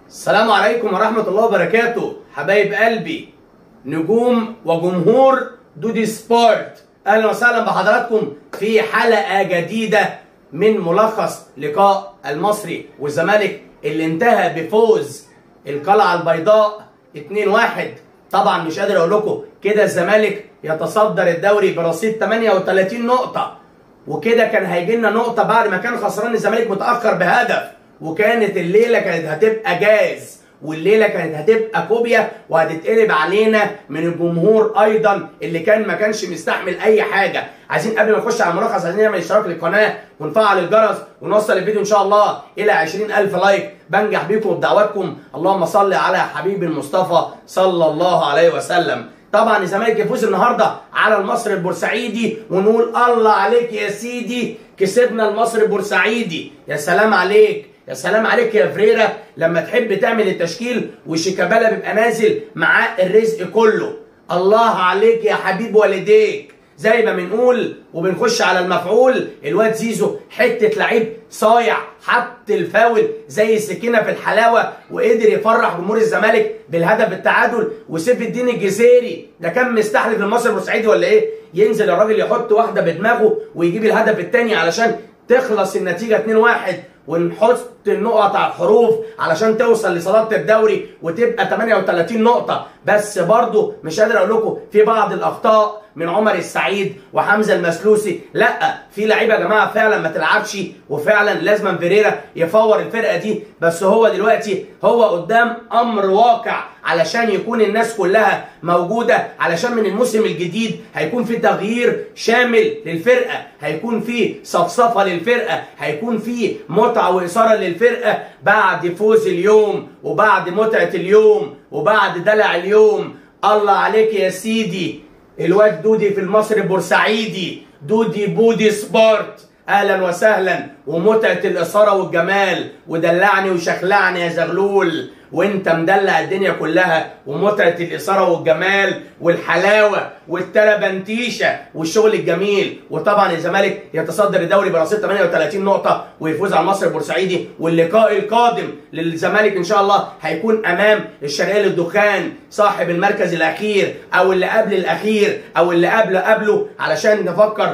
السلام عليكم ورحمة الله وبركاته حبايب قلبي نجوم وجمهور دودي سبورت أهلا وسهلا بحضراتكم في حلقة جديدة من ملخص لقاء المصري والزمالك اللي انتهى بفوز القلعة البيضاء 2-1 طبعا مش قادر اقول لكم كده الزمالك يتصدر الدوري برصيد 38 نقطة وكده كان هيجي لنا نقطة بعد ما كان خسران الزمالك متأخر بهدف وكانت الليلة كانت هتبقى جاز والليله كانت هتبقى كوبيا وهتتقلب علينا من الجمهور ايضا اللي كان ما كانش مستحمل اي حاجه عايزين قبل ما نخش على الملخص عايزين نعمل اشتراك للقناه ونفعل الجرس ونوصل الفيديو ان شاء الله الى 20000 لايك بنجح بيكم وبدعواتكم اللهم صل على حبيب المصطفى صلى الله عليه وسلم طبعا الزمالك يفوز النهارده على المصري البورسعيدي ونقول الله عليك يا سيدي كسبنا المصري البورسعيدي يا سلام عليك يا سلام عليك يا فريرة لما تحب تعمل التشكيل وشيكابالا بيبقى نازل معاه الرزق كله الله عليك يا حبيب والديك زي ما بنقول وبنخش على المفعول الواد زيزو حته لعيب صايع حط الفاول زي السكينه في الحلاوه وقدر يفرح جمهور الزمالك بالهدف التعادل وسيف الدين الجزيري ده كان مستحلف المصري البورسعيدي ولا ايه؟ ينزل الراجل يحط واحده بدماغه ويجيب الهدف الثاني علشان تخلص النتيجه 2-1 ونحط النقط على الحروف علشان توصل لصداره الدوري وتبقى 38 نقطه بس برضو مش قادر اقول لكم في بعض الاخطاء من عمر السعيد وحمزه المسلوسي لا في لعيبه يا جماعه فعلا ما تلعبش وفعلا لازم فيريرا يفور الفرقه دي بس هو دلوقتي هو قدام امر واقع علشان يكون الناس كلها موجوده علشان من الموسم الجديد هيكون في تغيير شامل للفرقه هيكون في صفصفه للفرقه هيكون في متعه واثاره للفرقه بعد فوز اليوم وبعد متعه اليوم وبعد دلع اليوم الله عليك يا سيدي الواد دودي في المصري بورسعيدي دودي بودي سبورت اهلا وسهلا ومتعه الاثاره والجمال ودلعني وشخلعني يا زغلول وانت مدلع الدنيا كلها ومتعه الاثاره والجمال والحلاوه والتلبنتيشه والشغل الجميل وطبعا الزمالك يتصدر الدوري برصيد 38 نقطه ويفوز على المصري البورسعيدي واللقاء القادم للزمالك ان شاء الله هيكون امام الشرقيه للدخان صاحب المركز الاخير او اللي قبل الاخير او اللي قبل قبله علشان نفكر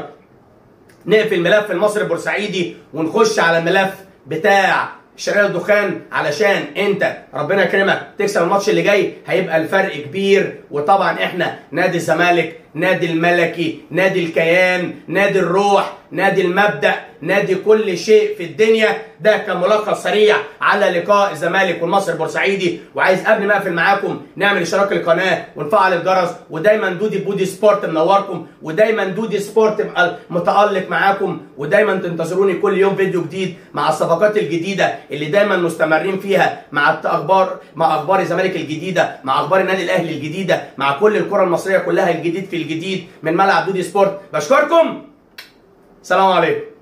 نقفل ملف المصري البورسعيدي ونخش على الملف بتاع شرقية الدخان علشان انت ربنا يكرمك تكسب الماتش اللي جاي هيبقى الفرق كبير وطبعا احنا نادي الزمالك نادي الملكي نادي الكيان نادي الروح نادي المبدأ نادي كل شيء في الدنيا ده كان ملخص سريع على لقاء الزمالك والمصري البورسعيدي وعايز قبل ما اقفل معاكم نعمل اشتراك للقناه ونفعل الجرس ودايما دودي بودي سبورت منوركم ودايما دودي سبورت متالق معاكم ودايما تنتظروني كل يوم فيديو جديد مع الصفقات الجديده اللي دايما مستمرين فيها مع اخبار مع اخبار الزمالك الجديده مع اخبار النادي الاهلي الجديده مع كل الكره المصريه كلها الجديد في الجديد من ملعب دودي سبورت بشكركم سلام عليكم